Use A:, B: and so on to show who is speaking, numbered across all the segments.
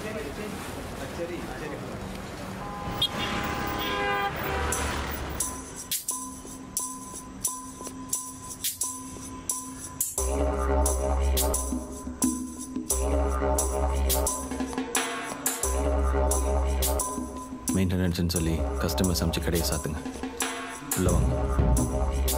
A: மெயின்டெனன்ஸ்னு சொல்லி கஸ்டமர்ஸ் அமைச்சு கடையை சாத்துங்க உள்ள வாங்க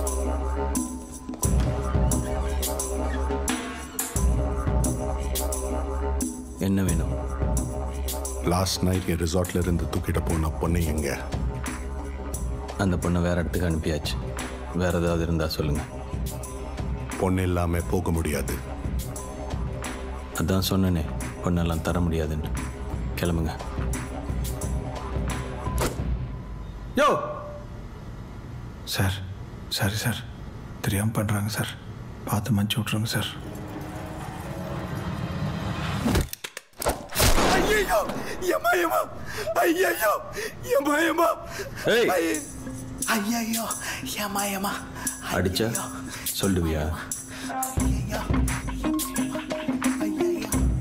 A: என்ன வேணும்
B: லாஸ்ட் நைட் என் ரிசார்ட்ல இருந்து தூக்கிட்டு போன பொண்ணு எங்க
A: அந்த பொண்ணை வேற இடத்துக்கு அனுப்பியாச்சு வேற ஏதாவது இருந்தால் சொல்லுங்க
B: பொண்ணு இல்லாம போக முடியாது
A: அதான் சொன்னேனே பொண்ணெல்லாம் தர முடியாதுன்னு கிளம்புங்க
C: யோ சார் சாரி சார் தெரியாமல் பண்ணுறாங்க சார் பார்த்து மன்னிச்சு விட்ருங்க சார்
D: ஐயோ ஏமா ஏமா ஐயோ ஏமா ஏமா
A: ஏய்
D: ஐயோ ஏமா ஏமா
A: அடிச்சா சொல்லுவியா
D: ஐயோ ஐயோ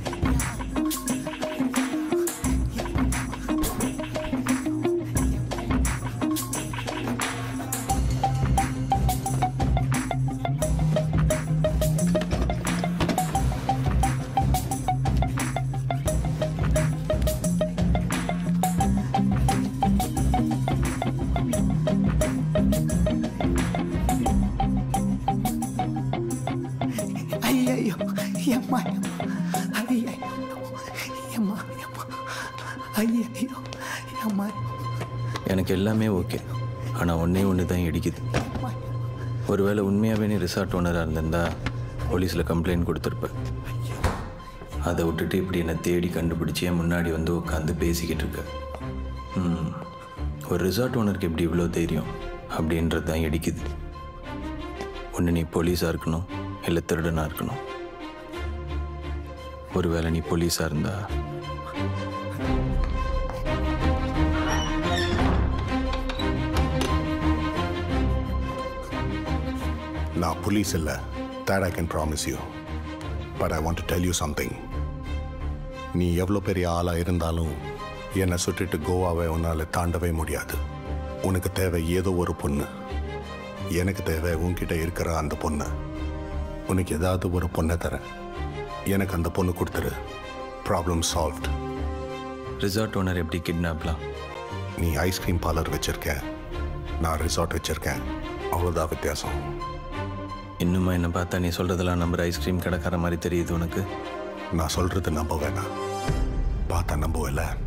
D: ஐயோ ஏமா ஐயோ ஏமா ஏமா ஐயோ ஏமா
A: எனக்கு எல்லாமே ஓகே ஆனால் ஒன்றே ஒன்று தான் இடிக்குது ஒருவேளை உண்மையாகவே நீ ரிசார்ட் ஓனராக இருந்திருந்தா போலீஸில் கம்ப்ளைண்ட் கொடுத்துருப்ப அதை விட்டுட்டு இப்படி என்னை தேடி கண்டுபிடிச்சி என் முன்னாடி வந்து உட்காந்து பேசிக்கிட்டு இருக்க ம், ஒரு ரிசார்ட் ஓனருக்கு எப்படி இவ்வளோ தைரியம் அப்படின்றது தான் இடிக்குது ஒன்று நீ போலீஸாக இருக்கணும் இல்லை திருடனாக இருக்கணும் ஒருவேளை நீ போலீஸாக இருந்தா
B: நான் புலீஸ் இல்ல that I can promise you but I want to tell you something நீ எவ்வளோ பெரிய ஆளாக இருந்தாலும் என்னை சுட்டுட்டு கோவாவை உன்னால் தாண்டவே முடியாது உனக்கு தேவை ஏதோ ஒரு பொண்ணு எனக்கு தேவை உன்கிட்ட இருக்கிற அந்த பொண்ணு உனக்கு ஏதாவது ஒரு பொண்ணை தரேன் எனக்கு அந்த பொண்ணு கொடுத்துரு ப்ராப்ளம் சால்வ்ட்
A: ரிசார்ட் ஓனர் எப்படி கிட்னாப்லாம்
B: நீ ஐஸ்கிரீம் பார்லர் வச்சிருக்க நான் ரிசார்ட் வச்சிருக்கேன் அவ்வளோதான் வித்தியாசம்
A: இன்னுமா என்ன பார்த்தா நீ சொல்கிறதெல்லாம் நம்புற ஐஸ்கிரீம் கடைக்கார மாதிரி தெரியுது உனக்கு
B: நான் சொல்றது நம்ப வேணாம் பார்த்தா நம்புவல